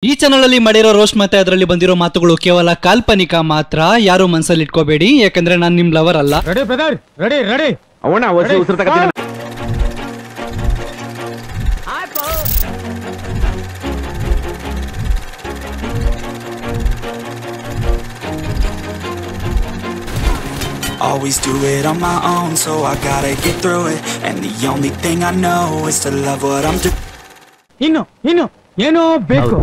ಈ ಚಾನಲ್ ಅಲ್ಲಿ ಮಾಡಿರೋ ರೋಸ್ಟ್ ಮತ್ತೆ ಅದರಲ್ಲಿ ಬಂದಿರೋ ಮಾತುಗಳು ಕೇವಲ ಕಾಲ್ಪನಿಕ ಮಾತ್ರ ಯಾರು ಮನ್ಸಲ್ಲಿ ಇಟ್ಕೋಬೇಡಿ ಯಾಕಂದ್ರೆ ನಾನು ನಿಮ್ ಲವರ್ ಅಲ್ಲ ರೆಡಿ ಬ್ರದರ್ ರೆಡಿ ರೆಡಿ ಅವಣ ಹೊಸ ಉಸಿರು ತಗತ್ತೀನಿ Always do it on my own, so I gotta get through it. And the only thing I know is to love what I'm doing. ಇನ್ನು ಇನ್ನು ಏನೋ ಬೇಕು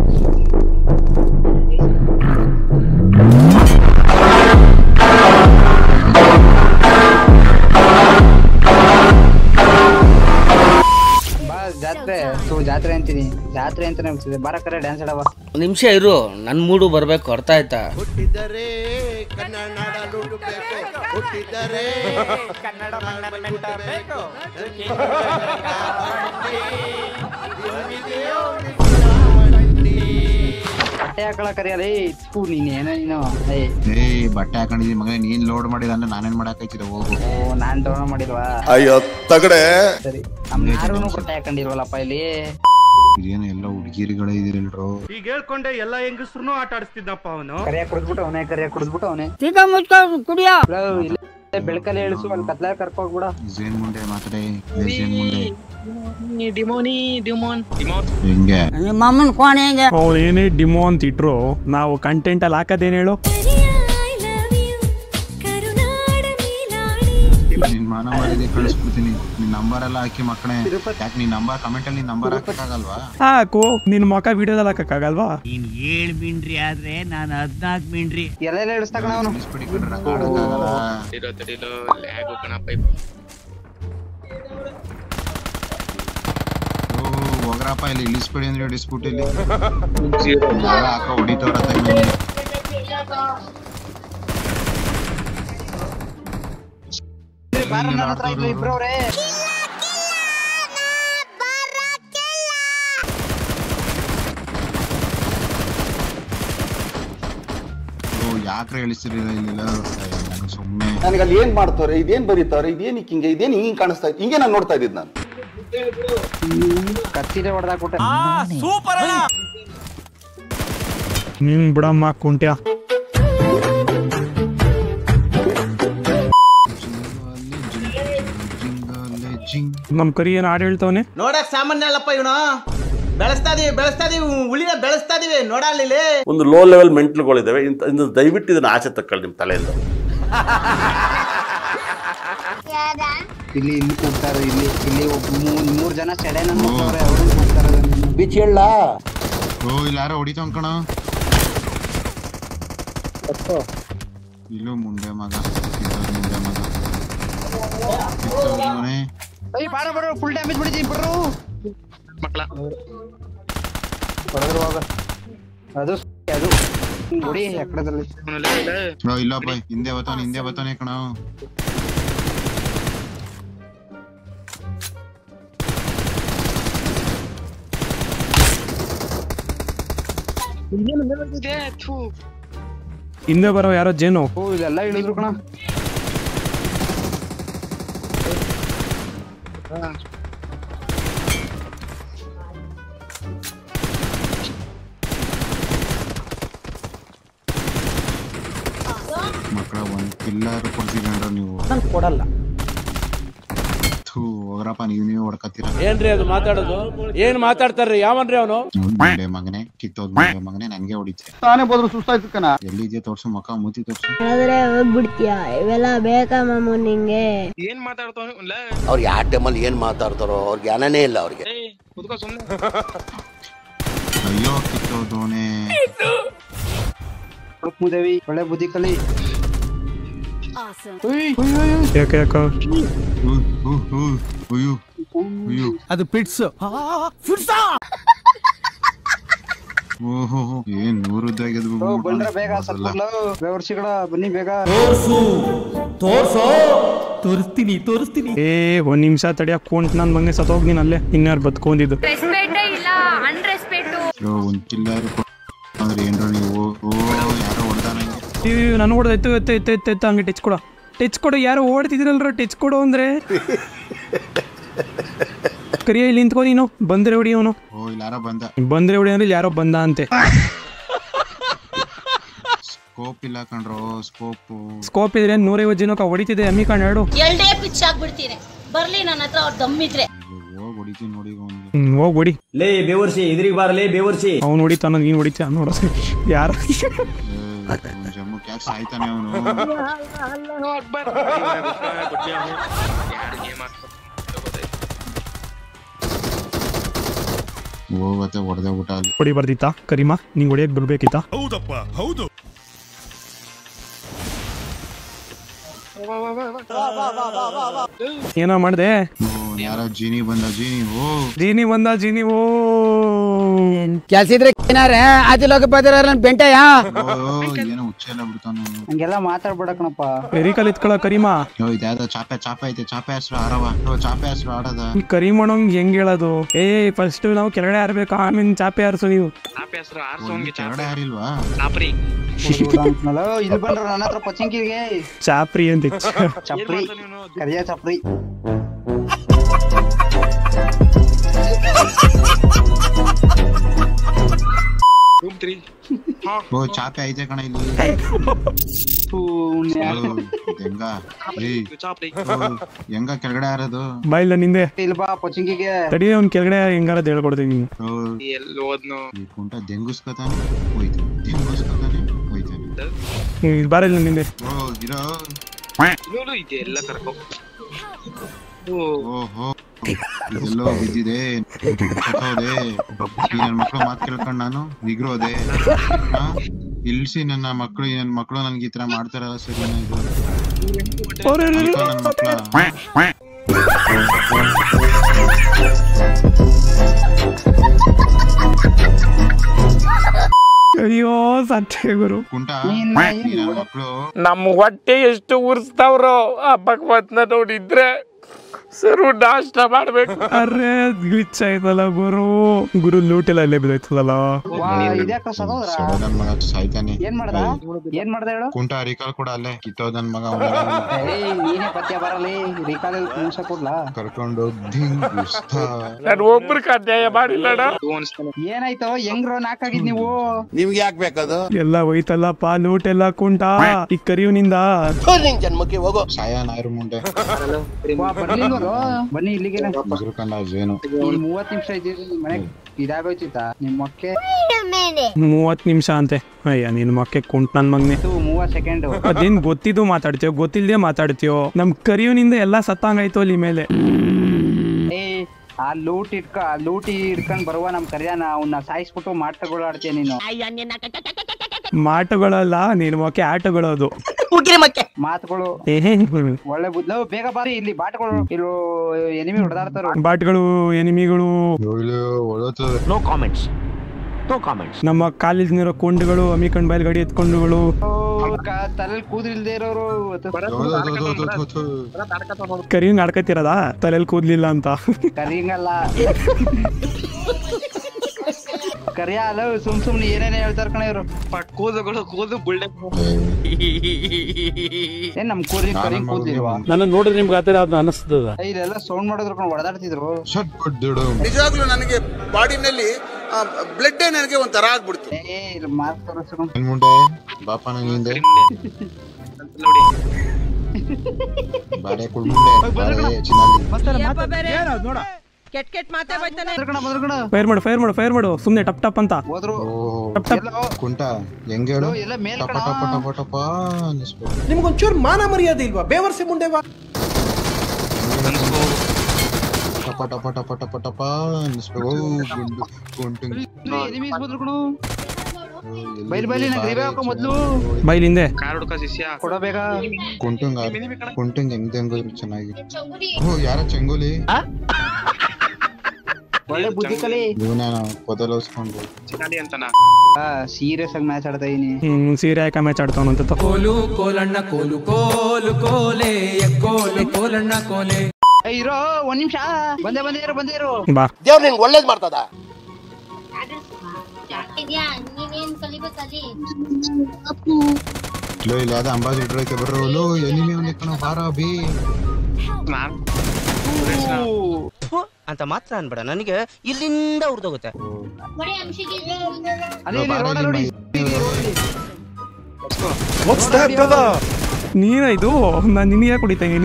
ಬಾ ಜಾತ್ರೆ ಸೊ ಜಾತ್ರೆ ಅಂತೀನಿ ಜಾತ್ರೆ ಅಂತಾನೆ ಅನ್ಸಿದೆ ಬಾರ ಕರೆ ಡ್ಯಾನ್ಸ್ ಆಡವ ಒಂದ್ ನಿಮಿಷ ಇರು ನನ್ ಮೂಡು ಬರ್ಬೇಕು ಅರ್ಥ ಆಯ್ತಾ ಬಟ್ಟೆ ಹಾಕೊಳ ಕರಿಯಲ್ಲ ಏ ಥೂ ನೀನ್ ಏನೋ ನೀನು ಏ ಏಯ್ ಬಟ್ಟೆ ಹಾಕೊಂಡಿದೀನಿ ಮಗನೇ ನೀನ್ ಲೋಡ್ ಮಾಡಿದ ಅಂದ್ರೆ ನಾನೇನ್ ಮಾಡಾಕೈತಿರ ಹೋಗು ಓ ನಾನ್ ಡೌನ್ ಮಾಡಿಲ್ವಾ ಅಯ್ಯೋ ತಗಡೆ ಸರಿ ನಮ್ ಯಾರು ಬಟ್ಟೆ ಹಾಕೊಂಡಿಲ್ವಲ್ಲಪ್ಪ ಇಲ್ಲಿ ಇದೇನು ಎಲ್ಲ ಹುಡುಗಿರಿಗಳೇ ಇದಿರಲ್ರು ಈಗ ಹೇಳ್ಕೊಂಡೆ ಎಲ್ಲಾ ಹೆಂಗಸ್ರು ಆಟ ಆಡಿಸ್ತಿದ್ದಪ್ಪ ಅವನು ಕರಿಯ ಕುಡಿದ್ಬಿಟ್ಟು ಅವನೇ ಕರಿಯ ಕುಡಿದ್ಬಿಟ್ಟು ಅವನೇ ಕುಡಿಯೋ ಇಲ್ಲೇ ಬೆಳಕಲ್ಲಿ ಇಳಿಸು ಅಲ್ಲಿ ಕತ್ಲ ಕರ್ಕೋಗ್ಬಿಡ ಜೇನ್ ಮುಂಡೆ ಮಾತಾಡೆ ಜೇನ್ ಮುಂಡೆ ಡಿಮೋನಿ ಡಿಮೋನ್ ಹೆಂಗೆ ನಿಮ್ಮ ಅಮ್ಮನ ಕೋಣೆಗೆ ಅವ್ರು ಏನೇ ಡಿಮೋ ಅಂತ ಇಟ್ರು ನಾವು ಕಂಟೆಂಟ್ ಅಲ್ಲಿ ಹಾಕೋದೇನು ಹೇಳು ನಿನ್ ಮಾನ ಮರ್ಯಾದೆ ಕಳಿಸ್ಬಿಡ್ತೀನಿ ನಿನ್ ನಂಬರ್ ಎಲ್ಲ ಹಾಕಿ ಮಕ್ಕಳೇ ಯಾಕೆ ನಿನ್ ನಂಬರ್ ಕಮೆಂಟ್ ಅಲ್ಲಿ ನಂಬರ್ ಹಾಕಕ್ಕಾಗಲ್ವಾ ಹಾಕು ನಿನ್ ಮುಖ ವಿಡಿಯೋದಲ್ಲಿ ಹಾಕಕ್ಕಾಗಲ್ವಾ ಎಲ್ಲೆಲ್ಲ ಇಳಿಸ್ತಾಕಣ ಅವನು ಇಳಿಸ್ಬಿಡಿ ಕಣ್ರ ಆಡಕ್ಕಾಗಲ್ಲ ಓ, ಹೋಗ್ರಪ್ಪ ಇಲ್ಲಿ ಇಳಿಸ್ಬಿಡಿ ಅಂದ್ರೆ ಇಳಿಸ್ಬಿಟ್ಟು ಇಲ್ಲಿ ಯಾರೋ ಹಾಕ ಹೊಡಿತವ್ರ ತಂಗಿ ಬಾರ ನನ್ನ ಹತ್ರ ಇಬ್ರು ಇಬ್ರವ್ರೆ ಓ ಯಾಕ್ರೆ ಇಳಿಸ್ತಿರಲಿಲ್ಲ ಇಲ್ಲೆಲ್ಲ ನಂಗೆ ಸುಮ್ಮನೆ ನನಗೆ ಅಲ್ಲಿ ಏನ್ ಮಾಡ್ತಾರೆ ಇದೇನ್ ಬರೀತಾರೆ ಇದೇನ್ ಹಿಂಗೆ ಇದೇನ್ ಹಿಂಗ್ ಕಾಣಿಸ್ತಾ ಇತ್ತು ಹಿಂಗೆ ನಾನು ನೋಡ್ತಾ ಇದ್ದಿದ್ದು ನಾನು ಕತ್ತಿಲೆ ಹೊಡೆದಾಕ್ಬಿಟ್ಟೆ ನಿನ್ ಬಿಡಮ್ಮ ಕುಂಟ್ಯ ಜಿಂಗಲೆ ಜಿಂಗ್ ನಮ್ ಕರಿ ಏನ್ ಹಾಡು ಹೇಳ್ತವನೆ ನೋಡಕ್ ಸಾಮಾನ್ಯ ಅಲ್ಲಪ್ಪ ಇವನು ಬೆಳೆಸ್ತಾ ಇದೀವಿ ಬೆಳೆಸ್ತಾ ಇದೀವಿ ಉಳಿನ ಬೆಳೆಸ್ತಾ ಇದೀವಿ ನೋಡಲ್ಲಿ ಒಂದು ಲೋ ಲೆವೆಲ್ ಮೆಂಟ್ಲ್ಗಳಿದ್ದಾವೆ ಇಂಥ ಇಂಥ ದಯವಿಟ್ಟು ಇದನ್ನ ಆಚೆ ತಕ್ಕೊಳ್ಳಿ ನಿಮ್ಮ ತಲೆಯಿಂದ ಇಲ್ಲಿ ಇಲ್ಲಿ ಕೂಗ್ತಾರೆ ಇಲ್ಲಿ ಇಲ್ಲಿ ಒಬ್ಬ ಮೂರ್ ಮೂರ್ ಜನ ಸೆಡೆ ನನ್ನ ಮಕ್ಕಳವ್ರೆ ಅವರು ಕೂಗ್ತಾರೆ ಬಿಚ್ ಹೇಳ ಓ ಇಲ್ಲಿ ಯಾರೋ ಹೊಡಿತಾವ್ ಕಣ ಇಲ್ಲೂ ಮುಂಡೆ ಮಗ ಕಿತ್ತೋದ್ ಮುಂಡೆ ಮಗ ಕಿತ್ತೋದ್ನೋನೆ. ಏಯ್ ಬಾರ ಬರೋ ಫುಲ್ ಡ್ಯಾಮೇಜ್ ಬಿಡಿದೀನಿ ಬರೋ ಹೊಡೆದ್ರು ಹೋಗ ಅದು ಅದು ಹೊಡಿ ಎಕ್ಕಡದಲ್ಲಿ ಬ್ರೋ ಇಲ್ಲಪ್ಪ ಹಿಂದೆ ಬತ್ತಾನೆ ಹಿಂದೆ ಬತ್ತಾನೆ ಕಣ ಹಿಂದೆ ಬರೋ ಯಾರೋ ಜೇನು ಓ ಇಲ್ಲೆಲ್ಲ ಇಳಿದ್ರು ಕಣ ಮಕ್ಕಳ ಒಂದ್ ಪಿಲ್ಲರ್ ಕೊಡ್ತೀರ ನೀವು ಕೊಡಲ್ಲ ಥೂ ಹೋಗ್ರಪ್ಪ ನೀವ್ ನೀವೇ ಹೊಡ್ಕತ್ತೀರ ಏನ್ರಿ ಅದು ಮಾತಾಡೋದು ಏನ್ ಮಾತಾಡ್ತಾರ್ರಿ ಯಾವನ್ರಿ ಅವನು ಮುಂಡೆ ಮಗನೆ ಕಿತ್ತೋದ್ ಮುಂಡೆ ಮಗನೆ ನನ್ಗೆ ಹೊಡಿತೆ ತಾನೇ ಹೋದ್ರು ಸುಸ್ತಾಯ್ತು ಕಣ ಎಲ್ಲಿದ್ಯಾ ತೋರ್ಸು ಮಕ್ಕ ಮೂತಿ ತೋರ್ಸು ಆದ್ರೆ ಹೋಗ್ಬಿಡ್ತೀಯ ಇವೆಲ್ಲ ಬೇಕಾ ಮಾಮು ನಿಂಗೆ ಅವ್ರು ಯಾವ ಟೈಮಲ್ಲಿ ಏನ್ ಮಾತಾಡ್ತಾರೋ ಅವ್ರಿಗೆ ಜ್ಞಾನನೇ ಇಲ್ಲ ಅವ್ರಿಗೆ ಅಯ್ಯೋ ಕಿತ್ತೋದೋನೆ ಮುದೇವಿ ಒಳ್ಳೆ ಬುದ್ಧಿ ಕಲಿ ಯಾಕೆ ಯಾಕ ಹೂ ಹೂ ಹೂ ಉಯ್ಯು ಉಯ್ಯು ಅದು ಪಿಟ್ಸ್ ಓಹೋ ಏನ್ ನೂರು ಉದ್ದಾಗಿದ್ವು ಓ ಬಂದ್ರ ಬೇಗ ಸ್ವಲ್ಪ ಬೇವರ್ಸಿಗಳ ಬನ್ನಿ ಬೇಗ ತೋರಿಸ್ತೀನಿ ತೋರಿಸ್ತೀನಿ ಏ ಒಂದ್ ನಿಮಿಷ ತಡಿಯ ಕೊಂಟ್ ನನ್ ಮಂಗೆ ಸತ್ತೋಗ್ ನೀನ್ ಅಲ್ಲೇ ಇನ್ಯಾರು ಬತ್ಕೊಂಡಿದ್ದು ರೆಸ್ಪೆಕ್ಟೇ ಇಲ್ಲ ಅನ್ರೆಸ್ಪೆಕ್ಟು ಅಯ್ಯೋ ಒಂದ್ ಪಿಲ್ಲರ್ ಅಂದ್ರೆ ಏನ್ರ ನೀವು ಓ ಯಾರೋ ಹೊಡ್ದ ನಂಗೆ ನಾನು ಹೊಡೆದ ಎತ್ತು ಎತ್ತು ಎತ್ತು ಎತ್ತು ಎತ್ತು ಹಂಗೆ ಟಚ್ ಕೊಡ ಟಚ್ ಕೊಡು ಯಾರು ಓಡ್ತಿದ್ರಲ್ರ ಟಚ್ ಕೊಡು ಅಂದ್ರೆ ಕರಿಯ ಇಲ್ಲಿ ನಿಂತ್ಕೋ ನೀನು ಬಂದ್ರೆ ಹೊಡಿ ಅವನು ಓ ಇಲ್ಲಿ ಯಾರೋ ಬಂದ ಬಂದ್ರೆ ಹೊಡಿ ಅಂದ್ರೆ ಇಲ್ಲಿ ಯಾರೋ ಬಂದ ಅಂತೆ ಸ್ಕೋಪ್ ಇಲ್ಲ ಕಣ್ರೋ ಸ್ಕೋಪ್ ಸ್ಕೋಪ್ ಇದ್ರೆ ನೂರೈವತ್ತು ಜನಕ್ಕೆ ಹೊಡಿತಿದೆ ಅಮ್ಮಿ ಕಣ್ ಎರಡು ಎರಡೇ ಪಿಚ್ ಆಗ್ಬಿಡ್ತೀನಿ ಬರ್ಲಿ ನನ್ನ ಹತ್ರ ಅವ್ರ ದಮ್ಮಿದ್ರೆ ಹೋಗಿ ಹೊಡಿತೀನಿ ನೋಡಿ ಅವ್ನಿಗೆ ಹ್ಮ್ ಹೋಗ್ ಹೊಡಿ ಲೇ ಬೇವರ್ಸಿ ಎದುರಿಗೆ ಬಾರಲೇ ಬೇವರ್ಸಿ ಅವ್ನು ಹೊಡಿತಾನ ನೀನ್ ಹೊಡಿತೀಯ ನೋಡ ಯಾರು ಜಮ್ಮು ಕ್ಯಾಕ್ ಸಾಯ್ತಾನೆ ಅವನು ಹೋಗತ್ತೆ ಹೊಡೆದ ಊಟ ಅಲ್ಲಿ ಹೊಡಿ ಬರ್ದಿತ್ತಾ ಕರಿಮಾ ನಿಂಗೆ ಹೊಡಿಯಕ್ ಬರ್ಬೇಕಿತ್ತಾ ಏನೋ ಮಾಡ್ದೆ ಓ ಯಾರೋ ಜೀನಿ ಬಂದ ಜೀನಿ ಓ ಜೀನಿ ಬಂದ ಜೀನಿ ಓ ಕೆಲ್ಸ ಇದ್ರೆ ಏನಾರ ಆದಿಲೋಕ ಬದಿರ ಬೆಂಟೆಯ ಓ, ಏನೋ ಹುಚ್ಚ ಎಲ್ಲ ಬಿಡ್ತಾನ ಹಂಗೆಲ್ಲ ಮಾತಾಡ್ಬೇಡಕಣಪ್ಪ ಎರಿಕಲ್ ಇತ್ಕೊಳ ಕರಿಮಾ ಯೋ ಇದ್ಯಾವ್ದೋ ಚಾಪೆ ಚಾಪೆ ಐತೆ ಚಾಪೆ ಹೆಸ್ರು ಆರವ ಓ ಚಾಪೆ ಹೆಸ್ರು ಆಡದ ಈ ಕರಿಮಣಂಗ್ ಹೆಂಗ್ ಹೇಳೋದು ಏ ಫಸ್ಟ್ ನಾವು ಕೆಳಗಡೆ ಹಾರ್ಬೇಕು ಆಮೇಲೆ ಚಾಪೆ ಹಾರಿಸು ನೀವು ಕೆರಡೆ ಯಾರಿಲ್ವಾ ಇಲ್ಲಿ ಬಂದ್ರ ನನ್ನ ಹತ್ರ ಪಚಂಕಿಗೆ ಚಾಪ್ರಿ ಅಂತ ಚಪ್ರಿ ಕರಿಯ ಚಪ್ರಿ ಓ ಚಾಪೆ ಐತೆ ಕಣ ಇಲ್ಲಿ ಥೂ, ಓ, ಹೆಂಗ ಏಯ್, ಓ, ಹೆಂಗ ಕೆಳಗಡೆ ಯಾರದು ಬಾಯಿಲ್ಲ ನಿಂದೆ ಇಲ್ಲಿ ಬಾ ಪಚಂಕಿಗೆ ತಡಿ ಅವ್ನ್ ಕೆಳಗಡೆ ಹೆಂಗಾರ ಹೇಳ್ಕೊಡ್ತೀನಿ ಓ, ಈ ಕುಂಟ ದೆಂಗುಸ್ಕೊತಾನೆ ಹೋಯ್ತು ದೆಂಗುಸ್ಕೊತಾನೆ ಹೋಯ್ತಾನೆ ಬಾರಿಲ್ಲ ನಿಂದೆ ಓ ಇರೋ ಓಹೋ ಇದೆಲ್ಲೋ ಬಿದ್ದಿದೆ ಸತ್ತೋದೆ ಈ ನನ್ನ ಮಕ್ಳು ಮಾತು ಕೇಳ್ಕೊಂಡು ನಾನು ನಿಗ್ರೋದೆ ಹಾ? ಇಲ್ಸಿ ನನ್ನ ಮಕ್ಳು ಈ ನನ್ನ ಮಕ್ಳು ನನ್ಗೆ ಈ ತರ ಮಾಡ್ತಾರಲ್ಲ ಸರಿನಾ ಇದು ಅಲ್ಕೋ ನನ್ ಮಕ್ಳ ಅಯ್ಯೋ ಸತ್ಯ ಗುರು ಕುಂಟ ನೀನ್ ಈ ನನ್ನ ಮಕ್ಳು ನಮ್ಮ ಹೊಟ್ಟೆ ಎಷ್ಟು ಉರ್ಸ್ತಾವ್ರೋ ಆ ಭಗವತ್ನ ನೋಡಿದ್ರೆ ಸರು ನಾಷ್ಟ ಮಾಡ್ಬೇಕು ಅರೆ ಗ್ಲಿಚ್ ಆಯ್ತಲ್ಲ ಗುರು ಗುರು ಲೂಟ್ ಎಲ್ಲ ಅಲ್ಲೇ ಬಿದ್ದೈತಲ್ಲ ವಾ ಇದ್ಯಾಕ ಸದೋದ್ರ ಸೊಡ ನನ್ ಮಗ ಸಾಯ್ತಾನೆ ಏನ್ ಮಾಡ್ದ ಏನ್ ಮಾಡ್ದ ಹೇಳು ಕುಂಟ ಅರಿಕಾಲ್ ಕೂಡ ಅಲ್ಲೇ ಕಿತ್ತೋದ್ ನನ್ ಮಗ ಅವ್ನಿಗೆ. ಏಯ್ ನೀನೇ ಪತ್ಯ ಬರಲಿ ರಿಕಾಲಲ್ಲಿ ಕುಂಸ ಕೊಡ್ಲಾ ಕರ್ಕೊಂಡು ದಿಂಗುಸ್ತಾ ನಾನು ಒಬ್ರು ಅನ್ಯಾಯ ಮಾಡಿಲ್ಲಡ ಏನಾಯ್ತು ಹೆಂಗ್ರೋ ನಾಕಾಗಿದ್ ನೀವು ನಿಮ್ಗೆ ಯಾಕೆ ಬೇಕದು ಎಲ್ಲ ಹೋಯ್ತಲ್ಲಪ್ಪ ಲೂಟ್ ಎಲ್ಲ ಕುಂಟ ಈ ಕರಿಯುನಿಂದ ನಿನ್ ಜನ್ಮಕ್ಕೆ ಹೋಗೋ ಸಾಯ ನಾಯರು ಮುಂಡೆ ವಾ ಬರ್ಲಿ ಗುರು ಬನ್ನಿ ಇಲ್ಲಿಗೆ ಮುದುರ್ಕಂಡ ಜೇನು ಈ ಮೂವತ್ ನಿಮಿಷ ಇದ್ದೀರಿ ನಿಮ್ ಮನೆಗ್ ಇದಾಗೋಯ್ತಿತ್ತ ನಿಮ್ ಮೊಕ್ಕೆ ಮೂವತ್ ನಿಮಿಷ ಅಂತೆ ಅಯ್ಯ ನಿನ್ ಮಕ್ಕೆ ಕುಂಟ್ ನನ್ ಮಗ್ನೆ ಇದು ಮೂವತ್ ಸೆಕೆಂಡ್ ಅದೇನ್ ಗೊತ್ತಿದ್ದು ಮಾತಾಡ್ತೀಯೋ ಗೊತ್ತಿಲ್ದೆ ಮಾತಾಡ್ತೀಯೋ ನಮ್ ಕರಿಯುನಿಂದ ಎಲ್ಲ ಸತ್ತಂಗಾಯ್ತು ಅಲ್ಲಿ ಮೇಲೆ ಏ ಆ ಲೂಟ್ ಇಟ್ಕ ಆ ಲೂಟಿ ಹಿಡ್ಕೊಂಡ್ ಬರುವ ನಮ್ ಕರಿಯಾನ ಅವನ್ನ ಸಾಯಿಸ್ಬಿಟ್ಟು ಮಾಟಗಳು ಆಡ್ತೀಯ ನೀನು ಮಾಟುಗಳಲ್ಲ ನಿನ್ ಮೊಕ್ಕೆ ಆಟಗಳದು ಮಾತುಗಳು ಏಹೇ ಒಳ್ಳೆ ಬುದ್ಧ ಬೇಗ ಬಾರಿ ಇಲ್ಲಿ ಬಾಟ್ಗಳು ಇಲ್ಲೋ ಎನಿಮಿ ಹೊಡೆದಾಡ್ತಾರ ಬಾಟ್ಗಳು ಎನಿಮಿಗಳು ಒಳತು ನಮ್ಮ ಕಾಲೇಜಿನಿರೋ ಕೊಂಡುಗಳು ಅಮಿಕಂಡ್ ಬಯಲ್ ಗಾಡಿ ಎತ್ಕೊಂಡುಗಳು ತಲೆಲ್ ಕೂದಿಲ್ದೇ ಇರೋರು ಕರಿಯಂಗ್ ಆಡ್ಕತಿರದ ತಲೆಯಲ್ಲಿ ಕೂದ್ಲಿಲ್ಲ ಅಂತ ಕರಿಂಗಲ್ಲ ಕರಿಯ ಅಲ್ಲ ಸುಮ್ ಸುಮ್ನೆ ಏನೇನೇ ಹೇಳ್ತಾರ ಕಣ ಇವ್ರು ಏನ್ ನಮ್ ಕೂರಿ ಕರಿಂಗ್ ಕೂದ್ಲಿಲ್ವಾ ನನ್ನ ನೋಡಿದ್ರೆ ನಿಮ್ಗೆ ಆತರ ಅದು ಅನಿಸ್ತದ ಏ, ಇಲ್ಲೆಲ್ಲ ಸೌಂಡ್ ಮಾಡಿದ್ರು ಕಣ ಹೊಡೆದಾಡ್ತಿದ್ರು ಶಟ್ ಕೊಡ್ದಿಡು ನಿಜವಾಗ್ಲೂ ನನಗೆ ಬಾಡಿನಲ್ಲಿ ಬ್ಲಡ್ ನನಗೆ ಒಂಥರ ಆಗ್ಬಿಡ್ತು ಏ ಇಲ್ಲಿ ಮಾರ್ಕ್ ತೋರಿಸ್ರು ನನ್ ಮುಂಡೆ ಬಾಪ ನಂಗಿಂದೆ ಬಾಡೆ ಕುಳ್ಮುಂಡೆ ಬಾಡೆ ಚಿನ್ನಾಲಿ ಕೆಟ್ ಕೆಟ್ ಮಾತೇ ಬೈತಾನೆ ಕಣ ಬಂದ್ರು ಕಣ ಫೈರ್ ಮಾಡು ಫೈರ್ ಮಾಡು ಫೈರ್ ಮಾಡು ಸುಮ್ನೆ ಟಪ್ ಟಪ್ ಅಂತ ಹೋದ್ರು ಓ ಟಪ್ ಟಪ್ ಎಲ್ಲೋ ಕುಂಟ ಹೆಂಗ್ ಹೇಳು ಎಲ್ಲ ಮೇಲ್ ಟಪ ಕಣ ಟಪ ಟಪ ಟಪ ಅನ್ನಿಸ್ಬೇಕು ನಿಮ್ಗೊಂಚೂರು ಮಾನ ಮರ್ಯಾದೆ ಇಲ್ವಾ ಬೇವರ್ಸಿ ಮುಂಡೆವಾ ಟಪ ಟಪ ಟಪ ಟಪ ಟಪ ಅನ್ನಿಸ್ಬೇಕು ಓ ಗುಂಡು ಕುಂಟು ಎನಿಮೀಸ್ ಬಂದ್ರು ಕಣ ಬೈಲ್ ಬೈಲಿ ನಂಗೆ ರಿವೇ ಹಾಕೋ ಮೊದ್ಲು ಬೈಲಿಂದೆ ಕೊಡಬೇಕ ಕುಂಟುಂಗ್ ಕುಂಟುಂಗ್ ಹೆಂಗ್ ಹೆಂಗ್ ಚೆನ್ನಾಗಿ ಓ ಯಾರ ಚಂಗುಲಿ ಒಳ್ಳೆ ಬುದ್ಧಿ ಕಲಿ ಇವನ ಕೊದಲೋಸ್ಕೊಂಡು ಸೀರಿಯಸ್ ಆಗಿ ಮ್ಯಾಚ್ ಆಡ್ತಾ ಇದೀನಿ ಹ್ಮ್ ಸೀರೆ ಹಾಕ ಮ್ಯಾಚ್ ಆಡ್ತಾವನಂತ ಏ, ಇರೋ ಒಂದ್ ನಿಮಿಷ ಬಂದೇ ಬಂದೇ ಇರು ಬಂದೇ ಇರು ಬಾ ದೇವ್ರು ನಿನ್ಗೆ ಒಳ್ಳೇದ್ ಮಾಡ್ತದ ನೀನೇನ್ ಕಲಿಬೇಕಲ್ಲಿ ಲೋ ಇಲ್ಲ ಯಾವ್ದು ಅಂಬಾಸಿಡರ್ ಐತೆ ಬರ್ರೋ ಲೋ ಎನಿಮಿ ಅವನಿಗೆ ಕಣ ಬಾರ ಬಿ ಅಂತ ಮಾತ್ರ ಅನ್ಬೇಡ ನನಗೆ ಇಲ್ಲಿಂದ ಉರ್ದೋಗುತ್ತೆ ಅದೇ ಇಲ್ಲಿ ರೋಡ ನೋಡಿ ನೀನ ಇದು ನಾನು ನಿನಗೆ ಕುಡಿತಾ ಇದೀನಿ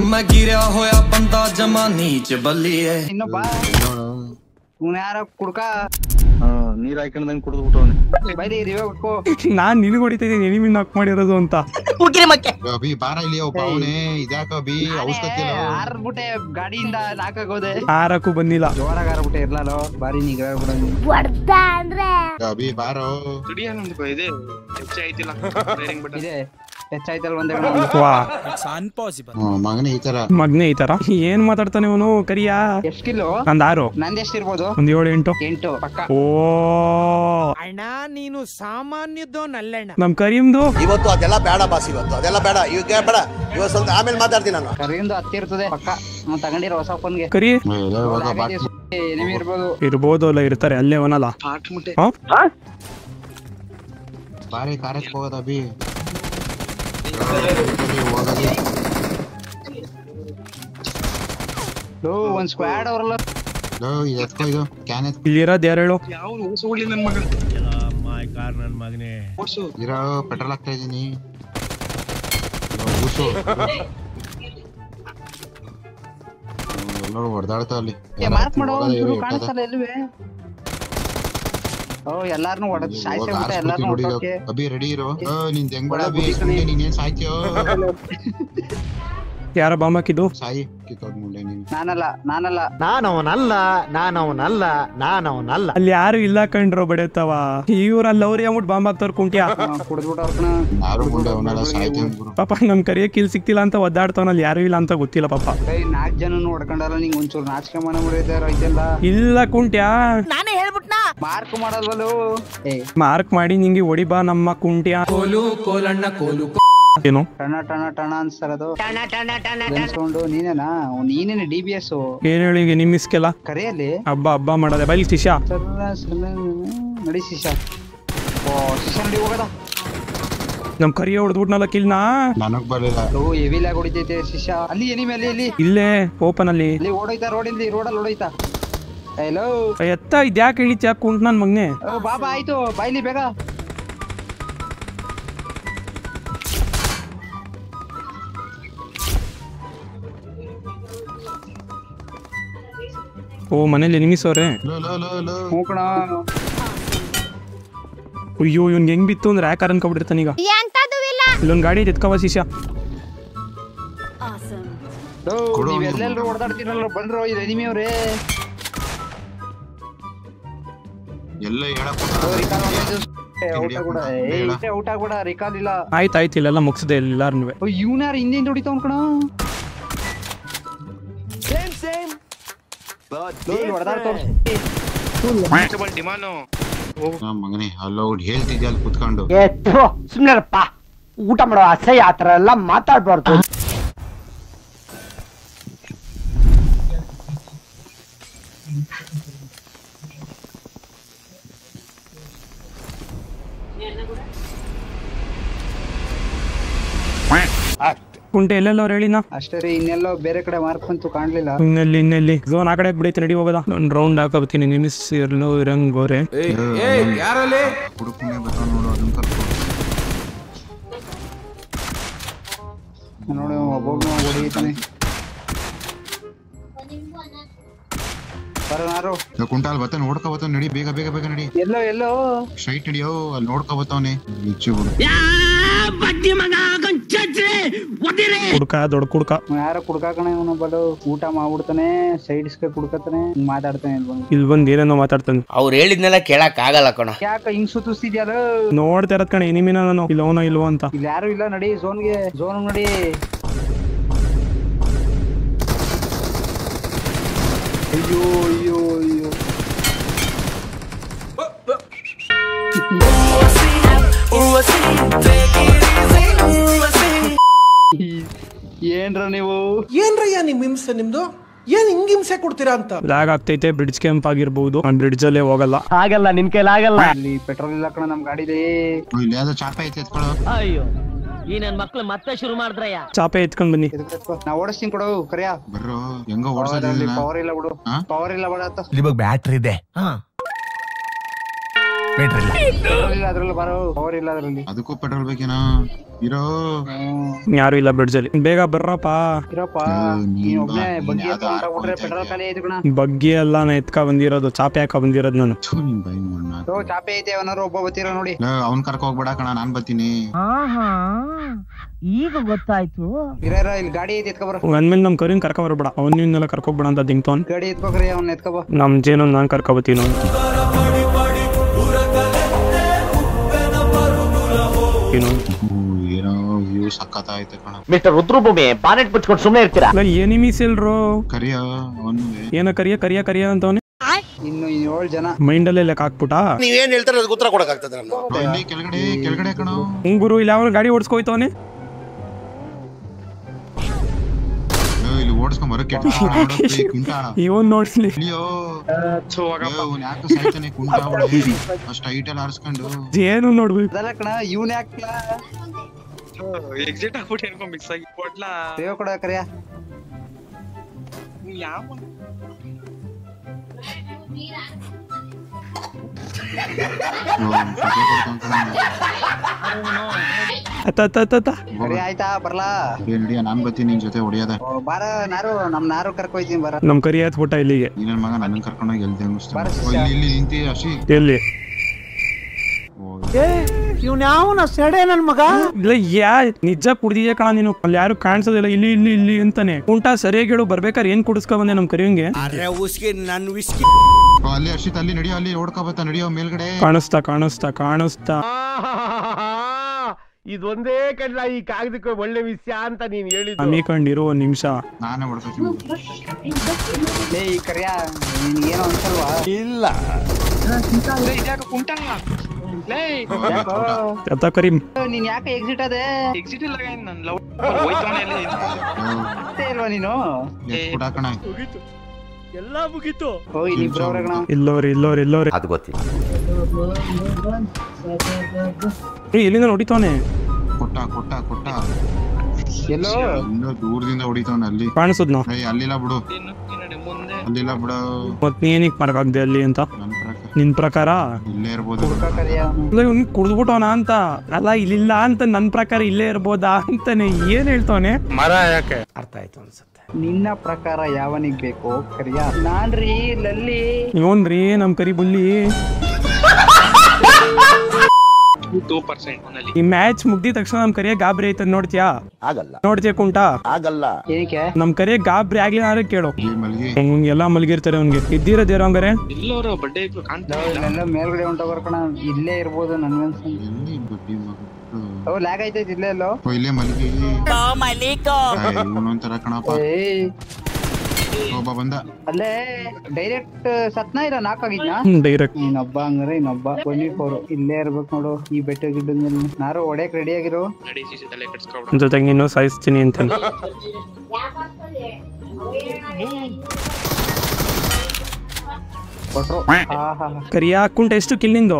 ಇನ್ನೊಬ್ಬ ಇವ್ನ ಯಾರ ಕುಡ್ಕ ನೀರ್ ಹಾಕೊಂಡಂಗ್ ಕುಡಿದ್ಬಿಟ್ಟು ಬೈದಿ ರಿವೆ ಉಟ್ಕೋ ನಾನ್ ನಿನಗೆ ಹೊಡಿತಾ ಇದೀನಿ ಎನಿಮಿ ನಾಕ್ ಮಾಡಿರೋದು ಅಂತ ಅಭಿ ಬಾರ ಇಲ್ಲಿ ಒಬ್ಬ ಅವನೇ ಇದ್ಯಾಕ ಅಭಿ ಔಷಧಿ ಹಾರ್ಬಿಟ್ಟೆ ಗಾಡಿಯಿಂದ ನಾಕಾಗೋದೆ ಆರಕ್ಕೂ ಬಂದಿಲ್ಲ ಜೋರಾಗ ಹಾರ್ಬಿಟ್ಟೆ ಇರ್ಲಾಲೋ ಬಾರಿ ನಿಗ್ರಹ ಬಿಡ ಹೊಡ್ದ ಅಂದ್ರೆ ಅಭಿ ಬಾರೋ ಇದೆ ಹೆಚ್ಚಾಯ್ತಲ್ ಒಂದೇ ವಾ ಹ್ಮ್, ಮಗನೇ ಈ ತರ ಮಗ್ನೆ ಈ ತರ ಏನ್ ಮಾತಾಡ್ತಾನೆ ಇವನು ಕರಿಯ ಎಷ್ಟ್ ಕಿಲೋ ನಂದ್ ಆರು ನಂದ್ ಎಷ್ಟಿರ್ಬೋದು ಒಂದ್ ಏಳು ಎಂಟು ಎಂಟು ಪಕ್ಕ ಓ ನಮ್ ಕರೀಮ್ದು ಇವತ್ತು ಅದೆಲ್ಲ ಬೇಡ ಬಾಸ್ ಇವತ್ತು ಅದೆಲ್ಲ ಬೇಡ ಈಗ ಬೇಡ ಇವತ್ತು ಸ್ವಲ್ಪ ಆಮೇಲೆ ಮಾತಾಡ್ತೀನಿ ನಾನು ಕರಿಯಿಂದ ಹತ್ತಿರ್ತದೆ ಪಕ್ಕ ನಾವ್ ತಗೊಂಡಿರೋ ಹೊಸ ಫೋನ್ಗೆ ಕರಿ ಎಲ್ಲ ಹೋಗ ಬಾ ಏನೇಮಿ ಇರ್ಬೋದು ಇರ್ಬೋದು ಅಲ್ಲ ಇರ್ತಾರೆ ಅಲ್ಲೇ ಅವನಲ್ಲ ಹಾ? ಬಾರಿ ಕಾರ್ಯಕ್ಕೆ ಹೋಗೋದ ಅಭಿ ಹೋಗೋದು ಲೋ, ಒಂದ್ ಸ್ಕ್ವಾಡ್ ಅವ್ರಲ್ಲ ಲೋ, ಇದು ಎತ್ಕೋ ಇದು ಕ್ಯಾನ್ ಎತ್ಕೊ ಇಲ್ಲಿರೋದ್ ಯಾರು ಹೇಳು ಇರೋ ಪೆಟ್ರೋಲ್ ಹಾಕ್ತಾ ಇದೀನಿ ಕೂಸು ಎಲ್ಲರೂ ಹೊಡೆದಾಡ್ತಾ ಅಲ್ಲಿ ಮಾರ್ಕ್ ಮಾಡೋ ಹೋಗೋದು ಇರು, ಎಟ್ಟದ. ಕಾಣಿಸಲ್ಲ ಎಲ್ವೇ ಓ ಎಲ್ಲಾರ್ನು ಹೊಡೆದ್ ಹೋಗ್ ಸಾಯ್ಸ್ಬಿಟ್ಟೆ ಆರ್ಸ್ಬಿಡ್ತೀನಿ ಎಲ್ಲಾರ್ನು ನೋಡಿ ಹೊಟ್ಟೋಕೆ ಅಭಿ ರೆಡಿ ಇರೋ ಓ, ನಿನ್ ಹೆಂಗ್ ಬೇಡ ಒಳ ಅಭಿ ಬುದ್ಧಿ ಸುಮ್ನೆ ನೀನೇನ್ ಸಾಯ್ತೀಯೋ ಯಾರ ಬಾಂಬ್ ಹಾಕಿದ್ದು ಸಾಯಿ ಕಿತ್ತೋದ್ ಮುಂಡೆ ನೀನು ನಾನಲ್ಲ ನಾನಲ್ಲ ನಾನವನಲ್ಲ ನಾನವನಲ್ಲ ನಾನವನಲ್ಲ ಅಲ್ಲಿ ಯಾರು ಇಲ್ಲ ಕಂಡ್ರು ಬಡಿಯತ್ತವ ಇವ್ರ ಅಲ್ಲಿ ಅವ್ರಿ ಅಂದ್ಬಿಟ್ಟು ಬಾಂಬ್ ಹಾಕ್ತಾರ ಕುಂಟ್ಯ ಕುಡಿದ್ಬಿಟ್ಟು ಅವ್ರನ್ನ ಯಾರು ಮುಂಡೆ ಅವನೆಲ್ಲ ಸಾಯ್ತಾನೆ ಗುರು ಪಾಪ ನಮ್ ಕರಿಯ ಕಿಲ್ ಸಿಕ್ತಿಲ್ಲ ಅಂತ ಒದ್ದಾಡ್ತಾವನಲ್ಲಿ ಯಾರು ಇಲ್ಲ ಅಂತ ಗೊತ್ತಿಲ್ಲ ಪಾಪ ಕೈ ನಾಲ್ಕ್ ಜನ ಹೊಡ್ಕೊಂಡಲ್ಲ ನಿಂಗ್ ಒಂಚೂರು ನಾಚಿಕೆ ಮನೆ ಮುರಿದಾರ ಐತೆಲ್ಲ ಇಲ್ಲ ಕುಂಟ್ಯ ಮಾರ್ಕ್ ಮಾಡಲ್ವಲ್ಲೋ ಏ ಮಾರ್ಕ್ ಮಾಡಿ ನಿಂಗೆ ಹೊಡಿಬಾ ನಮ್ಮ ಕುಂಟ್ಯ ಏನು ಟಣ ಟಣ ಟಣ ಅನ್ಸ್ತಾರದು ಅನ್ಸ್ಕೊಂಡು ನೀನೇನಾ ಅವ್ನ್ ನೀನೇನೆ ಡಿ ಬಿ ಎಸ್ ಏನ್ ಹೇಳಿ ನಿಮ್ಮಿಸ್ಕೆಲ್ಲ ಕರೆಯಲ್ಲಿ ಹಬ್ಬ ಹಬ್ಬ ಮಾಡೋದೆ ಬೈಲ್ ಶಿಶಾ ನಡಿ ಶಿಶಾ ಓ ಶಿಶಾ ನಡಿ ಹೋಗದ ನಮ್ ಕರಿಯ ಹೊಡೆದ್ಬಿಟ್ನಲ್ಲ ಕಿಲ್ನ ನನಗ್ ಬರ್ಲಿಲ್ಲ ಓ ಎವಿಲಾಗ ಹೊಡಿತೈತೆ ಶಿಶಾ ಅಲ್ಲಿ ಎನಿ ಮೇಲೆ ಇಲ್ಲಿ ಇಲ್ಲೇ ಓಪನ್ ಅಲ್ಲಿ ಇಲ್ಲಿ ಓಡೋಯ್ತಾ ರೋಡಿಂದ ರೋಡಲ್ಲಿ ಓಡೋಯ್ತಾ ಹಲೋ ಎತ್ತ ಇದ್ಯಾಕೆ ಇಳಿತ್ಯಾ ಕುಂಟ್ ನನ್ ಮಗ್ನೆ ಬಾಬಾ ಆಯ್ತು ಬಾಯ್ಲಿ ಬೇಗ ಓ ಮನೇಲಿ ನಿಮಿಸೋರೆ ಲೋ ಲೋ ಲೋ ಲೋ ಮೂಕಣ ಅಯ್ಯೋ ಇವ್ನ್ಗೆ ಹೆಂಗ್ ಬಿತ್ತು ಅಂದ್ರೆ ಯಾಕಾರ ಅನ್ಕೊಬಿಟ್ಟಿರ್ತಾನ ಈಗ ಎಂತದು ಇಲ್ಲ ಇಲ್ಲೊಂದ್ ಗಾಡಿ ಐತೆ ಎತ್ಕವ ಶಿಶಾ ಕೊಡು ನೀವ್ ಅವ್ನಿಗೆ. ಎಲ್ಲೆಲ್ರು ಹೊಡೆದಾಡ್ತೀರಲ್ಲ ಬಂದ್ರು ಇದು ಎನಿಮಿ ಅವ್ರೆ ಎಲ್ಲ ಹೇಳಪ್ಪ ಔಟ್ ಆಗ್ಬಿಡ ಏ ಔಟ್ ಆಗ್ಬಿಡ ರಿಕಾಲ್ ಇಲ್ಲ ಆಯ್ತು ಆಯ್ತು ಇಲ್ಲೆಲ್ಲ ಮುಗಿಸಿದೆ ಎಲ್ಲಾರ್ನು ಇವ್ನ ಯಾರು ಹಿಂದಿಂದ ಹೊಡಿತಾವ್ ಕಣ ಹೊಡೆದಾಡ್ತಾವ್ ನಮ್ ಮಗನೇ ಅಲ್ಲ ಅವ್ರು ಹೇಳ್ತಿದ್ಯ ಅಲ್ಲಿ ಕುತ್ಕೊಂಡು ಸುಮ್ನೆರಪ್ಪ ಊಟ ಮಾಡೋ ಅಸಹ್ಯ ಆತರ ಎಲ್ಲ ಮಾತಾಡ್ಬಾರ್ದು ಕುಂಟೆ ಎಲ್ಲೆಲ್ಲವ್ರು ಹೇಳಿನ ಅಷ್ಟೇ ರೀ ಇನ್ನೆಲ್ಲೋ ಬೇರೆ ಕಡೆ ಮಾರ್ಕ್ ಬಂತು ಕಾಣ್ಲಿಲ್ಲ ಇನ್ನೆಲ್ಲಿ ಇನ್ನೆಲ್ಲಿ ಝೋನ್ ಆ ಕಡೆ ಬಿಡೈತೆ ನಡಿ ಹೋಗೋದ ಒಂದು ರೌಂಡ್ ಹಾಕೋಬತ್ತೀನಿ ನಿಮಿಸ್ ಇರ್ಲು ಇರಂಗ್ ಗೋರೆ ಹುಡುಕನೆ ಬರ್ತಾವ ನೋಡು ಅದನ್ನ ಕರ್ಕೊ ನೋಡಿ ಒಬ್ಬೊಬ್ಬ ಹೊಡಿತಾನೆ ಬರೋನಾರು ಲೋ, ಕುಂಟಾಲ್ ಬರ್ತಾನೆ ನೋಡ್ಕೊ ಬರ್ತಾನೆ ನಡಿ ಬೇಗ ಬೇಗ ಬೇಗ ನಡಿ ಎಲ್ಲೋ ಎಲ್ಲೋ ಸ್ಟ್ರೈಟ್ ನಡಿಯೋ ಅಲ್ಲಿ ನೋಡ್ಕೊ ಬರ್ತಾವನೆ ನಿಚ್ಚು ಬಿಡು ಕುಡ್ಕ ದೊಡ್ಡ ಕುಡ್ಕ ಯಾರೋ ಕುಡ್ಕಾಕಣ ಇವನು ಬಲು ಊಟ ಮಾಡ್ಬಿಡ್ತಾನೆ ಸೈಡ್ಸ್ಗೆ ಕುಡ್ಕತಾನೆ ಹಿಂಗ್ ಮಾತಾಡ್ತಾನೆ ಇಲ್ಲಿ ಬಂದು ಇಲ್ಲಿ ಬಂದು ಏನೇನೋ ಮಾತಾಡ್ತಾನೆ ಅವ್ರು ಹೇಳಿದ್ನೆಲ್ಲ ಕೇಳಕ್ ಆಗಲ್ಲ ಕಣ ಯಾಕ ಹಿಂಗ್ ಸುತ್ತಿಸ್ತಿದ್ಯಾಲ ನೋಡ್ತಾ ಇರತ್ ಕಣ ಎನಿಮಿನ ನಾನು ಇಲ್ಲವನೋ ಇಲ್ವೋ ಅಂತ ಇಲ್ಲಿ ಯಾರು ಇಲ್ಲ ನಡಿ ಝೋನ್ಗೆ ಝೋನ್ ನಡಿ ಅಯ್ಯೋ ಅಯ್ಯೋ ಅಯ್ಯೋ ಏನ್ರ ನೀವು ಏನ್ರಯ್ಯ ನಿಮ್ ಹಿಂಸೆ ನಿಮ್ದು ಏನ್ ಹಿಂಗ್ ಹಿಂಸೆ ಕೊಡ್ತೀರಾ ಅಂತ ಲ್ಯಾಗ್ ಆಗ್ತೈತೆ ಬ್ರಿಡ್ಜ್ ಕ್ಯಾಂಪ್ ಆಗಿರ್ಬೋದು ಆ ಬ್ರಿಡ್ಜ್ ಅಲ್ಲೇ ಹೋಗಲ್ಲ ಆಗಲ್ಲ ನಿನ್ ಕೈಲಾಗಲ್ಲ ಇಲ್ಲಿ ಪೆಟ್ರೋಲ್ ಇಲ್ಲ ಕಣ ನಮ್ ಗಾಡಿಲಿ ಓ, ಇಲ್ಲಿ ಯಾವ್ದೋ ಚಾಪ ಐತೆ ಎತ್ಕೊಳ್ಳೋ ಅಯ್ಯೋ ಈ ನನ್ ಮಕ್ಳು ಮತ್ತೆ ಶುರು ಮಾಡಿದ್ರಯ್ಯ ಚಾಪೆ ಎತ್ಕೊಂಡ್ ಬನ್ನಿ ನಾ ಓಡಿಸ್ತೀನಿ ಕೊಡು ಕರಿಯ ಬರ್ರೋ ಹೆಂಗೋ ಪವರ್ ಓಡ್ಸೋದಿಲ್ಲ ಪವರ್ ಇಲ್ಲ ಬಿಡು ಹಾ? ಪವರ್ ಇಲ್ಲ ಬಿಡ ಆತ ಇವಾಗ ಬ್ಯಾಟ್ರಿ ಇದೆ ಬ್ಯಾಟ್ರಿ ಇಲ್ಲ ಪವರ್ ಇಲ್ಲ ಅದ್ರಲ್ಲಿ ಬರೋ ಪವರ್ ಇಲ್ಲ ಅದ್ರಲ್ಲಿ ಅದಕ್ಕೂ ಪೆಟ್ರೋಲ್ ಬೇಕೇನಾ ಇರೋ ಯಾರು ಇಲ್ಲ ಬ್ರಿಡ್ಜ್ ಅಲ್ಲಿ ಬೇಗ ಬರ್ರಪ್ಪ ಇರಪ್ಪ ಏ, ನೀನ್ ನೀನ್ ಒಬ್ನೇ ಬಾ, ಬಗ್ಗೆ ನೀನ್ ಯಾವ್ದೋ ಹೊಂಟಾಗ್ಬಿಟ್ರೆ ಹಾಕೊಂತ ಪೆಟ್ರೋಲ್ ಇದ್ಯಾ? ಖಾಲಿ ಆಯ್ತು ಕಣ ಬಗ್ಗೆ ಎಲ್ಲ ನಾ ಎತ್ಕ ಬಂದಿರೋದು ಚಾಪೆ ಹಾಕ ಬಂದಿರೋದು ನಾನು ಥು, ನಿನ್ ಬೈ ಮಣ್ಣ ಓ ಚಾಪೆ ಐತೆ ಅವನಾರು ಒಬ್ಬ ಬತ್ತೀರ ನೋಡಿ ಅವ್ನ್ ಕರ್ಕ ಹೋಗ್ಬೇಡ ಕಣ ನಾನ್ ಬರ್ತೀನಿ ಈಗ ಗೊತ್ತಾಯ್ತು ಇರ ಇರ, ಇಲ್ಲಿ ಗಾಡಿ ಐತೆ ಎತ್ಕೊ ಬರ ಅಂದ್ಮೇಲೆ ನಮ್ ಕರಿನ್ ಕರ್ಕ ಬರ್ಬೇಡ ಅವ್ನೆಲ್ಲ ಕರ್ಕೋಗ್ಬೇಡ ಅಂತ ದಿಂಗ್ತವನ್ ಗಾಡಿ ಎತ್ಕೋಕ್ರಿ ಅವ್ನ ಎತ್ಕೊ ಬಾ ನಮ್ ಜೇನು ನಾನ್ ಕರ್ಕೊಬತ್ತೀನಿ ಏನು ಏನೋ ವ್ಯೂ ಸಖತ್ ಆಯ್ತು ಕಣ ಮಿಸ್ಟರ್ ರುದ್ರಭೂಮಿ ಬಾನೆಟ್ ಬಿಚ್ಕೊಂಡು ಸುಮ್ಮನೆ ಇರ್ತೀರಾ ಎನಿಮೀಸ್ ಇಲ್ರು ಕರಿಯ ಅವನು ಏನ ಕರಿಯ ಕರಿಯ ಕರಿಯ ಅಂತವನೆ ಇನ್ನು ಏಳು ಜನ ಮೈಂಡ್ ಅಲ್ಲೇ ಲೆಕ್ಕ ಹಾಕ್ಬಿಟ್ಟ ನೀವೇನ್ ಹೇಳ್ತಾರೆ ಅದಕ್ಕೆ ಉತ್ತರ ಕೊಡಕ್ಕಾಗ್ತದೆ ನಾನು ಇಲ್ಲಿ ಕೆಳಗಡೆ ಕೆಳಗಡೆ ಕಣ ಗುರು ಇಲ್ಲಿ ಯಾವ ಗಾಡಿ ಓಡಿಸ್ಕೋಯ್ತವನೆ ಇಲ್ಲಿ ಓಡಿಸ್ಕೊಂಡ್ ಬರಕ್ಕೆ ಕುಂಟ ಇವನ್ ನೋಡ್ಲಿ ಇಲ್ಲಿಯೋ ಅವ್ನ್ ಯಾಕೆ ಸಾಯ್ತಾನೆ ಕುಂಟ ಅಷ್ಟು ಹೈಟ್ ಎಲ್ಲ ಆರಿಸ್ಕೊಂಡು ಏನು ನೋಡ್ಬೇಕು ಅದಲ್ಲ ಕಣ ಇವ್ನ ಯಾಕಲ ಎಕ್ಸಿಟ್ ಆಗ್ಬಿಟ್ಟು ಏನ್ಕೊ ಮಿಕ್ಸ್ ಆಗಿ ಕೊಡ್ಲಾ ಸೇವ ಕೊಡ ಕರಿಯ ಯಾವ ಅತ್ತ ಅತ್ತ ಅತ್ತ ಅತ್ತ ಕರಿ ಆಯ್ತಾ ಬರ್ಲಾ ನಡಿಯ ನಾನ್ ಬರ್ತೀನಿ ನಿನ್ ಜೊತೆ ಹೊಡಿಯೋದ ಓ, ಬಾರ ನಾರು ನಮ್ ನಾರು ಕರ್ಕೊಯ್ತೀನಿ ಬರ ನಮ್ ಕರಿ ಹತ್ಬಿಟ್ಟ ಇಲ್ಲಿಗೆ ಈ ನನ್ ಮಗ ನನ್ನ ಕರ್ಕೊಂಡೋಗಿ ಎಲ್ದೆ ಬಾರ ಅನ್ನಿಸ್ತಾನೆ ಶಿಷ್ಯ. ಇಲ್ಲಿ ಇಲ್ಲಿ ನಿಂತಿ ಅಶಿ ಎಲ್ಲಿ ಇವ್ನ ಯಾವನ ಸೆಡೆ ನನ್ ಮಗ ಇಲ್ಲ ಯಾ ನಿಜ ಕುಡ್ದಿದ್ಯಾ ಕಣ ನೀನು ಅಲ್ಲಿ ಯಾರು ಕಾಣಿಸೋದಿಲ್ಲ ಇಲ್ಲಿ ಇಲ್ಲಿ ಇಲ್ಲಿ ಅಂತಾನೆ ಉಂಟಾ ಸರಿಯಾಗಿ ಹೇಳು ಬರ್ಬೇಕಾದ್ರೆ ಏನ್ ಕುಡಿಸ್ಕೊ ಬಂದೆ ನಮ್ ಕರಿಯಂಗೆ ಅರೆ ಉಸ್ಕಿ ನನ್ ವಿಸ್ಕಿ ಓ, ಅಲ್ಲಿ ಅರ್ಷಿತ್ ಅಲ್ಲಿ ನಡಿಯೋ ಅಲ್ಲಿ ಓಡ್ಕೊ ಬತ್ತಾ ನಡಿಯೋ ಮೇಲ್ಗಡೆ ಕಾಣಿಸ್ತಾ ಕಾಣಿಸ್ತಾ ಕಾಣಿಸ್ತಾ ಇದೊಂದೇ ಕಡ್ಲ ಈ ಕಾಗದಕ್ಕೆ ಒಳ್ಳೆ ವಿಷಯ ಅಂತ ನೀನ್ ಹೇಳಿದ್ದು ಅಮಿಕೊಂಡಿರು ಒಂದ್ ನಿಮಿಷ ನಾನೇ ಹೊಡ್ಕೊತೀನಿ ಏ ಈ ಕರಿಯ ನಿನ್ಗೇನೋ ಅನ್ಸಲ್ವಾ ಇಲ್ಲ ಇದ್ಯಾಕ ಕುಂಟ ಲೇ ಅತ್ತ ಕರಿ ನೀನ್ ಯಾಕೆ ಎಕ್ಸಿಟ್ ಅದೇ ಎಕ್ಸಿಟ್ ಇಲ್ಲ ಏನ್ ನನ್ ಲವ್ ಹೋಯ್ತವನೆ ಎಲ್ಲ ಅಷ್ಟೇ ಇಲ್ವಾ ನೀನು ಎತ್ಬಿಡ ಕಣ ಎಲ್ಲಾ ಮುಗೀತು ಓ ಇನ್ನಿಬ್ರು ಅವ್ರೆ ಕಣ ಇಲ್ಲೋರಿ ಇಲ್ಲೋರಿ ಇಲ್ಲೋರಿ ಅದು ಗೊತ್ತಿಲ್ಲ ಏ, ಎಲ್ಲಿಂದ ಹೊಡಿತಾನೆ ಕೊಟ್ಟ ಕೊಟ್ಟ ಕೊಟ್ಟ ಎಲ್ಲೋ ಇನ್ನೂ ದೂರದಿಂದ ಹೊಡಿತಾವನ ಅಲ್ಲಿ ಕಾಣಿಸುದ್ನ ಏಯ್ ಅಲ್ಲಿಲ್ಲ ಬಿಡು ಇನ್ನು ನಡೆ ಮುಂದೆ ಅಲ್ಲಿಲ್ಲ ಬಿಡು ಮತ್ ನೀನಿಗ್ ಮರಕಾಗ್ದೆ ಅಲ್ಲಿ ಅಂತ ನನ್ ಪ್ರಕಾರ ನಿನ್ ಪ್ರಕಾರ ಇಲ್ಲೇ ಇರ್ಬೋದು ಹುಡ್ಕ ಕರಿಯ ಇಲ್ಲ ಇವ್ನ್ ಕುಡ್ದ್ಬಿಟ್ಟವನ ಅಂತ ಅಲ್ಲ ಇಲ್ಲಿಲ್ಲ ಅಂತ ನನ್ ಪ್ರಕಾರ ಇಲ್ಲೇ ಇರ್ಬೋದಾ ಅಂತಾನೆ ಏನ್ ಹೇಳ್ತಾನೆ ಮರ ಯಾಕೆ ಅರ್ಥ ಆಯ್ತು ಅನ್ಸುತ್ತೆ ನಿನ್ನ ಪ್ರಕಾರ ಯಾವನಿಗ್ ಬೇಕು ಕರಿಯ ನಾನ್ರಿ ಲಲ್ಲಿ ಇವನ್ರಿ ನಮ್ ಕರಿ ಬುಲ್ಲಿ ಟೂ ಪರ್ಸೆಂಟ್ ನಲ್ಲಿ ಈ ಮ್ಯಾಚ್ ಮುಗ್ದಿದ ತಕ್ಷಣ ನಮ್ ಕರಿಯ ಗಾಬರಿ ಆಯ್ತದ ನೋಡ್ತೀಯಾ ಆಗಲ್ಲ ನೋಡ್ತೀಯ ಕುಂಟ ಆಗಲ್ಲ ಏನಕ್ಕೆ ನಮ್ ಕರಿಯ ಗಾಬರಿ ಆಗ್ಲಿ ನಾರೇ ಕೇಳು ಇಲ್ಲಿ ಮಲ್ಗಿ ಅವ್ನಿಗೆ ಎಲ್ಲಾ ಮಲಗಿರ್ತಾರೆ ಅವ್ನಿಗೆ ಇದ್ದಿರೋದೇರೋ ಹಂಗಾರೆ ಎಲ್ಲೋರು ಬಡ್ಡೆ ಇಬ್ರು ಕಾಣ್ತಾ ಇಲ್ಲ ಇಲ್ಲೆಲ್ಲ ಮೇಲ್ಗಡೆ ಹೊಂಟೋಗರ್ ಕಣ ಇಲ್ಲೇ ಇರ್ಬೋದು ನನ್ಗನ್ಸ ಎಲ್ಲಿ ಬಡ್ಡಿ ಮಗ ಓ ಲ್ಯಾಗ್ ಆಯ್ತೈತಿ ಇಲ್ಲೇ ಎಲ್ಲೋ ಓ, ಇಲ್ಲೇ ಮಲ್ಗಿ ಇವನೊಂಥರ ಕಣಪ್ಪ ಏಯ್ ಒಬ್ಬ ಬಂದ ಅಲ್ಲೇ ಡೈರೆಕ್ಟ್ ಸತ್ನ ಇಲ್ಲ ನಾಕಾಗಿದ್ನಾ ಡೈರೆಕ್ಟ್ ಇನ್ನೊಬ್ಬ ಹಂಗಾರೆ ಇನ್ನೊಬ್ಬ ಟ್ವೆಂಟಿ ಫೋರ್ ಇಲ್ಲೇ ಇರ್ಬೇಕು ನೋಡು ಈ ಬೆಟ್ಟ ಗಿಡ್ಡದ ಮೇಲೆ ನಾರು ಹೊಡೆಯಕ್ ರೆಡಿ ಆಗಿರು ನಡಿ ಸಿಸಿ ತಲೆ ಕಟ್ಸ್ಕೊಬಿಡು ಜೊತೆಗೆ ಇನ್ನೂ ಸಾಯಿಸ್ತೀನಿ ಅಂತಾನೆ ಕೊಟ್ರು ಹಾ ಹಾ ಕರಿಯ ಕುಂಟ ಎಷ್ಟು ಕಿಲ್ಲಿಂದು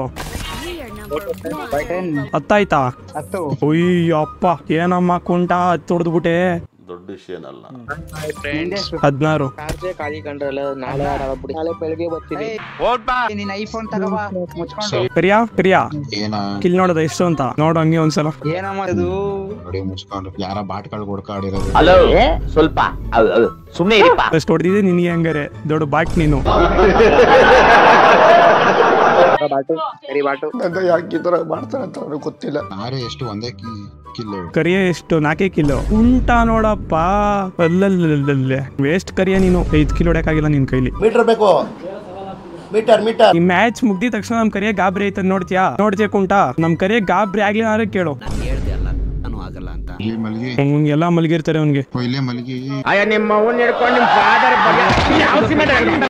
ಟೆನ್ ಹತ್ತಾಯ್ತಾ ಹತ್ತು ಅಯ್ಯಪ್ಪ ಏನಮ್ಮ ಕುಂಟ ಹತ್ತು ಹೊಡೆದ್ಬಿಟ್ಟೆ ದೊಡ್ಡ ವಿಷಯ ಏನಲ್ಲ ನಿಂದೆ ಎಷ್ಟು? ಹದ್ನಾರು ಚಾರ್ಜೇ ಖಾಲಿ ಕಂಡ್ರಲ್ಲ ನಾಳೆ ಆಡಬಿಡಿ ನಾಳೆ ಬೆಳಗ್ಗೆ ಬರ್ತೀನಿ ಏಯ್, ನೀನ್ ಐಫೋನ್ ತಗೋಬಾ ಮುಚ್ಕೊಂಡು ಕರಿಯಾ ಕರಿಯಾ ಏನ ಕಿಲ್ ನೋಡೋದ ಎಷ್ಟು ಅಂತ ನೋಡು ಹಂಗೆ ಒಂದ್ಸಲ ಏನಮ್ಮ ಇದು ನೋಡಿ ಮುಚ್ಕೊಂಡು ಯಾರ ಬಾಟ್ಗಳು ಹೊಡ್ಕಾಡಿರೋದು ಹಲೋ ಸ್ವಲ್ಪ ಸುಮ್ನೆ ಇರಿಪ್ಪ ಅಷ್ಟು ಹೊಡೆದಿದೆ ನಿನಗೆ ಹಂಗಾರೆ ದೊಡ್ಡ ಬಾಟ್ ನೀನು ಬಾಟು ಸರಿ ಬಾಟು ಯಾಕೆ ಈ ತರ ಮಾಡ್ತಾರೆ ಅಂತ ಅವ್ರಿಗೆ ಗೊತ್ತಿಲ್ಲ ನಾರೇ ಎಷ್ಟು ಒಂದೇ ಕಿ ಕಿಲ್ಲು ಕರಿಯ ಎಷ್ಟು ನಾಲ್ಕೇ ಕಿಲೋ ಉಂಟ ನೋಡಪ್ಪ ಅಲ್ಲಲ್ಲಲ್ಲಲ್ಲೇ ವೇಸ್ಟ್ ಕರಿಯ ನೀನು ಐದು ಕಿಲೋ ಹೊಡ್ಯಕ್ಕಾಗಿಲ್ಲ ನಿನ್ ಕೈಲಿ ಮೀಟರ್ ಬೇಕು ಮೀಟರ್ ಮೀಟರ್ ಈ ಮ್ಯಾಚ್ ಮುಗ್ದಿದ ತಕ್ಷಣ ನಮ್ ಕರಿಯ ಗಾಬರಿ ಆಯ್ತದ ನೋಡ್ತೀಯಾ ನೋಡ್ತೀಯ ಕುಂಟ ನಮ್ ಕರಿಯ ಗಾಬರಿ ಆಗ್ಲಿ ನಾರೇ ಕೇಳು ಇಲ್ಲಿ ಮಲ್ಗಿ ಅವ್ನಿಗೆ ಎಲ್ಲಾ ಮಲಗಿರ್ತಾರೆ ಅವ್ನಿಗೆ ಓ, ಇಲ್ಲೇ ಮಲ್ಗಿ ಅಯ್ಯ ನಿಮ್ಮ ಅವ್ನ ಹಿಡ್ಕೊಂಡು ನಿಮ್ ಫಾದರ್ ಬಗ್ಗೆ ಯಾವ ಸಿಮೆಂಟ್